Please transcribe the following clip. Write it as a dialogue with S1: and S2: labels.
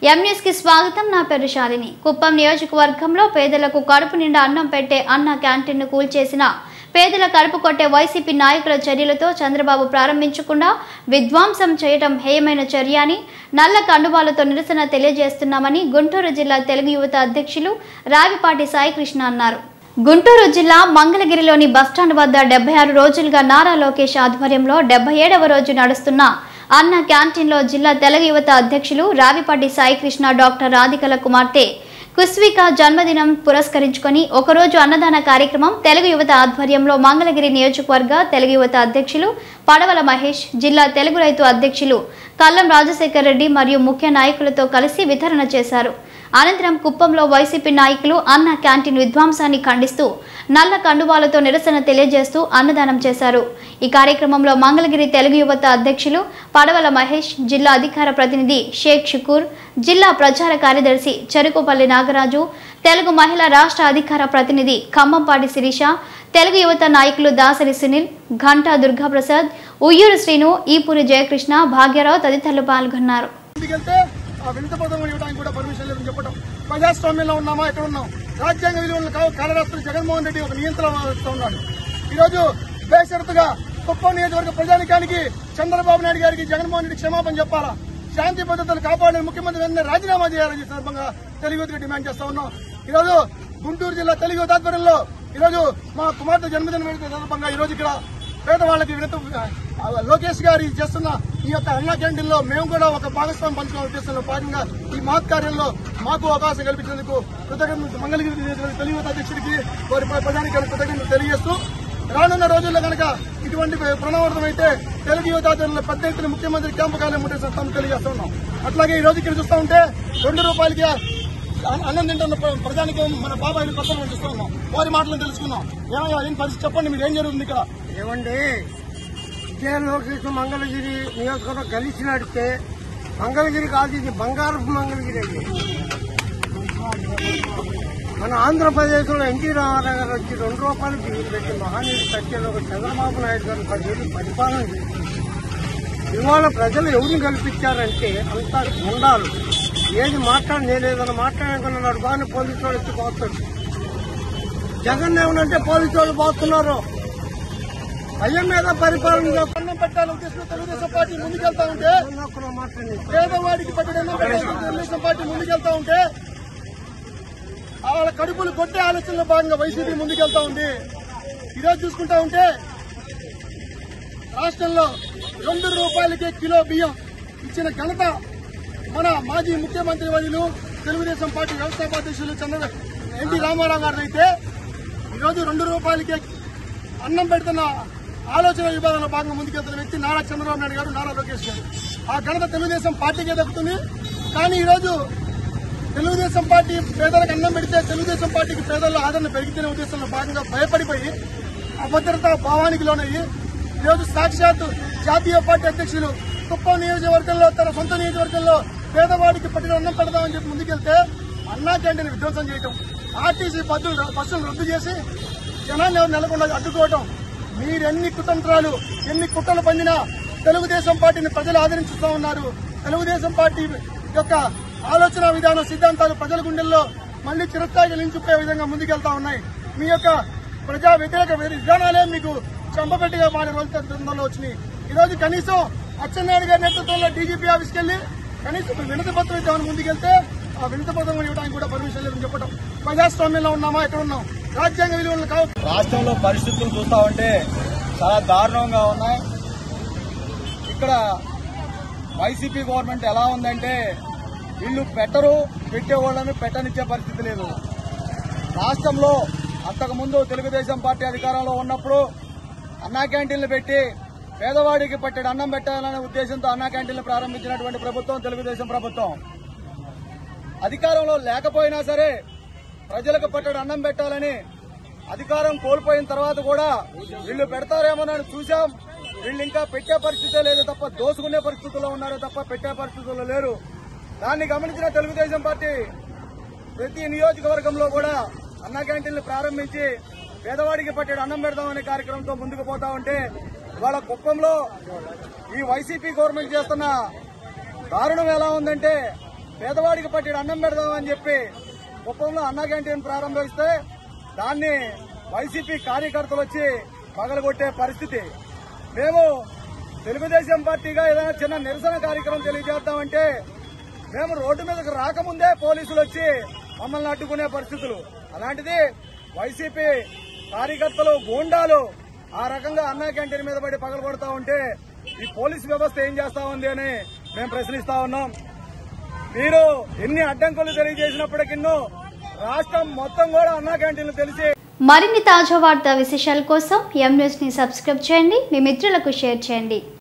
S1: M News కి స్వాగతం నా పేరు శాలిని కుప్పం నియోజకవర్గంలో పేదలకు కడుపు నిండా అన్నం పెట్టే అన్న క్యాంటీన్ను కూల్చేసిన పేదల కడుపు కొట్టే వైసీపీ నాయకుల చర్యలతో చంద్రబాబు ప్రారంభించకుండా విధ్వంసం చేయడం హేయమైన చర్య అని నల్ల కండువాలతో నిరసన తెలియజేస్తున్నామని గుంటూరు జిల్లా తెలుగు యువత అధ్యక్షులు రావిపాటి సాయికృష్ణ అన్నారు గుంటూరు జిల్లా మంగళగిరిలోని బస్టాండ్ వద్ద డెబ్బై ఆరు రోజులుగా నారా లోకేష్ ఆధ్వర్యంలో డెబ్బై ఏడవ రోజు నడుస్తున్న అన్న క్యాంటీన్లో జిల్లా తెలుగు యువత అధ్యక్షులు రావిపాటి సాయికృష్ణ డాక్టర్ రాధికల కుమార్తె కుస్విక జన్మదినం పురస్కరించుకొని ఒకరోజు అన్నదాన కార్యక్రమం తెలుగు యువత ఆధ్వర్యంలో మంగళగిరి నియోజకవర్గ తెలుగు యువత అధ్యక్షులు పడవల మహేష్ జిల్లా తెలుగు రైతు అధ్యక్షులు కల్లం రాజశేఖర్ రెడ్డి మరియు ముఖ్య నాయకులతో కలిసి వితరణ చేశారు అనంతరం కుప్పంలో వైసీపీ నాయకులు అన్న క్యాంటీన్ విధ్వంసాన్ని ఖండిస్తూ నల్ల కండువాలతో నిరసన తెలియజేస్తూ అన్నదానం చేశారు ఈ కార్యక్రమంలో మంగళగిరి తెలుగు యువత అధ్యక్షులు పడవల మహేష్ జిల్లా అధికార ప్రతినిధి షేక్ షుకూర్ జిల్లా ప్రచార కార్యదర్శి చెరుకుపల్లి నాగరాజు తెలుగు మహిళా రాష్ట్ర అధికార ప్రతినిధి ఖమ్మంపాటి శిరీష తెలుగు యువత నాయకులు దాసరి సునీల్ ఘంటా దుర్గాప్రసాద్ ఉయ్యూరు శ్రీను ఈపూరి జయకృష్ణ భాగ్యరావు తదితరులు పాల్గొన్నారు
S2: ముందుకెళ్తే ఆ వింత పదం ఇవ్వడానికి కూడా పర్మిషన్ లేదని చెప్పడం ప్రజాస్వామ్యంలో ఉన్నామా ఎక్కడ ఉన్నాం రాజ్యాంగ విలువలను కావు కాలరాత్రులు జగన్మోహన్ రెడ్డి ఒక నియంత్రణ వహిస్తూ ఉన్నాడు ఈరోజు బేషరతుగా కుప్పం నియోజకవర్గ ప్రజానికానికి చంద్రబాబు నాయుడు గారికి జగన్మోహన్ రెడ్డి క్షమాపణ చెప్పాలా శాంతి భద్రతలు కాపాడిన ముఖ్యమంత్రి వెంటనే రాజీనామా చేయాలని ఈ సందర్భంగా తెలుగు యువతకు డిమాండ్ చేస్తా ఉన్నాం ఈరోజు గుంటూరు జిల్లా తెలుగు యువత ఆధ్వర్యంలో ఈరోజు మా కుమార్తె జన్మదిన వేడుక సందర్భంగా ఈ రోజు ఇక్కడ పేదవాళ్ళకి వినత ఆ, లోకేష్ గారు చేస్తున్న ఈ యొక్క అన్న క్యాంటీన్ లో మేము కూడా ఒక భాగస్వామ్యం పంచుకునే ఉద్దేశంలో భాగంగా ఈ మహత్ కార్యంలో మాకు అవకాశం కల్పించేందుకు కృతజ్ఞతలు మంగళగిరి నియోజకవర్గ తెలుగు యువత అధ్యక్షుడికి వారి ప్రజానికి కృతజ్ఞతలు తెలియజేస్తూ రానున్న రోజుల్లో కనుక ఇటువంటి ప్రణామర్థం అయితే తెలుగు యువత ఆధ్వర్యంలో పెద్ద ఎత్తున ముఖ్యమంత్రి క్యాంపు కార్యం ముట్టేస్తామని తెలియజేస్తున్నాం అట్లాగే ఈ రోజు ఇక్కడ చూస్తూ ఉంటే రెండు రూపాయలకి అన్న- అన్నం తింటున్న ప్ర- ప్రజానికి మన బాబాయిని కొత్త చూస్తూ ఉన్నాం వారి మాటలను తెలుసుకున్నాం ఏమయ్యా ఏం పరిస్థితి చెప్పండి మీరు ఏం జరుగుతుంది ఇక్కడ
S3: ఏమండి ఇదే లోకేష్ మంగళగిరి నియోజకవర్గం కలిసి నడితే మంగళగిరి కాదు ఇది బంగారపు మంగళగిరి అండి మన ఆంధ్రప్రదేశ్లో ఎన్టీ రామారావు గారు వచ్చి రెండు రూపాయలు బిల్లు పెట్టి మహానీయుడు సత్యంలో చంద్రబాబు నాయుడు గారు పదేళ్ళు పరిపాలన చేసి ఇవాళ ప్రజలు ఎవరిని కల్పించారంటే అంతా గుండాలు ఏది మాట్లాడి నేను ఏదైనా మాట్లాడుకున్నాడు బాగానే పోలీసు వాళ్ళు వచ్చి పోతాడు జగన్ ఏమనంటే పోలీసు వాళ్ళు పోతున్నారు భయం మీద పరిపాలన చేస్తున్నారు.
S2: అన్నం పెట్టాలని ఉద్దేశంతో తెలుగుదేశం పార్టీ ముందుకెళ్తా ఉంటే
S3: ఒక్కరు మాట్లాడి
S2: పేదవాడికి పట్టిన అన్నం పెట్టాలని తెలుగుదేశం పార్టీ ముందుకెళ్తా ఉంటే వాళ్ళ కడుపులు కొట్టే ఆలోచనలో భాగంగా వైసీపీ ముందుకెళ్తా ఉంది ఈరోజు చూసుకుంటా ఉంటే రాష్ట్రంలో రెండు రూపాయలకే కిలో బియ్యం ఇచ్చిన ఘనత మన మాజీ ముఖ్యమంత్రి వర్యులు తెలుగుదేశం పార్టీ వ్యవస్థాపాధ్యక్షులు చంద్ర ఎన్టీ రామారావు గారు అయితే ఈరోజు రెండు రూపాయలకే అన్నం పెడుతున్న ఆలోచన విభాగంలో భాగంగా ముందుకెళ్తున్న వ్యక్తి నారా చంద్రబాబు నాయుడు గారు నారా లోకేష్ గారు ఆ ఘనత తెలుగుదేశం పార్టీకే దక్కుతుంది కానీ ఈరోజు తెలుగుదేశం పార్టీ పేదలకు అన్నం పెడితే తెలుగుదేశం పార్టీకి పేదల్లో ఆదరణ పెరిగితేనే ఉద్దేశంలో భాగంగా భయపడిపోయి అభద్రతా భావానికి లోనయ్యి ఈరోజు సాక్షాత్ జాతీయ పార్టీ అధ్యక్షులు కుప్పం నియోజకవర్గంలో తన సొంత నియోజకవర్గంలో పేదవాడికి పట్టిన అన్నం పెడదామని చెప్పి ముందుకెళ్తే అన్నా క్యాంటీన్ విధ్వంసం చేయటం ఆర్టీసీ బస్సులు బస్సులు రద్దు చేసి జనాన్ని ఎవరు నెలకొండ అడ్డుకోవటం మీరెన్ని కుతంత్రాలు ఎన్ని కుట్రలు పండినా తెలుగుదేశం పార్టీని ప్రజలు ఆదరించుతూ ఉన్నారు తెలుగుదేశం పార్టీ యొక్క ఆలోచన విధానం సిద్ధాంతాలు ప్రజల గుండెల్లో మళ్లీ చిరస్థాయిగా నిలిచిపోయే విధంగా ముందుకెళ్తా ఉన్నాయి మీ యొక్క ప్రజా వ్యతిరేక విధానాలే మీకు చంపపెట్టిగా మారే రోజు తొందరలో వచ్చినాయి ఈ రోజు కనీసం అచ్చెన్నాయుడు గారి నేతృత్వంలో డీజీపీ ఆఫీస్కి వెళ్లి కనీసం వినతి పత్రం ఇద్దామని ముందుకెళ్తే ఆ వినతి పత్రం ఇవ్వడానికి కూడా పర్మిషన్ లేదని చెప్పడం ప్రజాస్వామ్యంలో ఉన్నామా ఎక్కడ ఉన్నాం రాజ్యాంగ విలువలను కావు
S4: రాష్ట్రంలో పరిస్థితులు చూస్తా ఉంటే చాలా దారుణంగా ఉన్నాయి ఇక్కడ వైసీపీ గవర్నమెంట్ ఎలా ఉందంటే వీళ్ళు పెట్టరు పెట్టేవాళ్ళని పెట్టనిచ్చే పరిస్థితి లేదు రాష్ట్రంలో అంతకుముందు తెలుగుదేశం పార్టీ అధికారంలో ఉన్నప్పుడు అన్నా క్యాంటీన్లు పెట్టి పేదవాడికి పట్టెడు అన్నం పెట్టాలనే ఉద్దేశంతో అన్నా క్యాంటీన్లు ప్రారంభించినటువంటి ప్రభుత్వం తెలుగుదేశం ప్రభుత్వం అధికారంలో లేకపోయినా సరే ప్రజలకు పట్టడు అన్నం పెట్టాలని అధికారం కోల్పోయిన తర్వాత కూడా వీళ్ళు పెడతారేమోనని చూశాం వీళ్ళు ఇంకా పెట్టే పరిస్థితే లేదు తప్ప దోసుకునే పరిస్థితుల్లో ఉన్నారే తప్ప పెట్టే పరిస్థితుల్లో లేరు దాన్ని గమనించిన తెలుగుదేశం పార్టీ ప్రతి నియోజకవర్గంలో కూడా అన్న క్యాంటీన్లు ప్రారంభించి పేదవాడికి పట్టేడు అన్నం పెడదామనే కార్యక్రమంతో ముందుకు పోతా ఉంటే ఇవాళ కుప్పంలో ఈ వైసీపీ గవర్నమెంట్ చేస్తున్న దారుణం ఎలా ఉందంటే పేదవాడికి పట్టి అన్నం పెడదామని చెప్పి కుప్పంలో అన్న క్యాంటీన్ ప్రారంభిస్తే దాన్ని వైసీపీ కార్యకర్తలు వచ్చి పగలగొట్టే పరిస్థితి మేము తెలుగుదేశం పార్టీగా ఏదైనా చిన్న నిరసన కార్యక్రమం తెలియజేద్దామంటే మేము రోడ్డు మీదకి రాకముందే పోలీసులు వచ్చి మమ్మల్ని అడ్డుకునే పరిస్థితులు అలాంటిది వైసీపీ కార్యకర్తలు గూండాలు ఆ రకంగా అన్నా క్యాంటీన్ మీద పడి పగలగొడతా ఉంటే ఈ పోలీసు వ్యవస్థ ఏం చేస్తా ఉంది అని మేము ప్రశ్నిస్తా ఉన్నాం మీరు ఎన్ని అడ్డంకులు తెలియజేసినప్పటికీ రాష్ట్రం మొత్తం కూడా అన్నా క్యాంటీన్లు తెలిసి
S1: మరిన్ని తాజా వార్తా విశేషాల కోసం ఎం న్యూస్ ని సబ్స్క్రైబ్ చేయండి మీ మిత్రులకు షేర్ చేయండి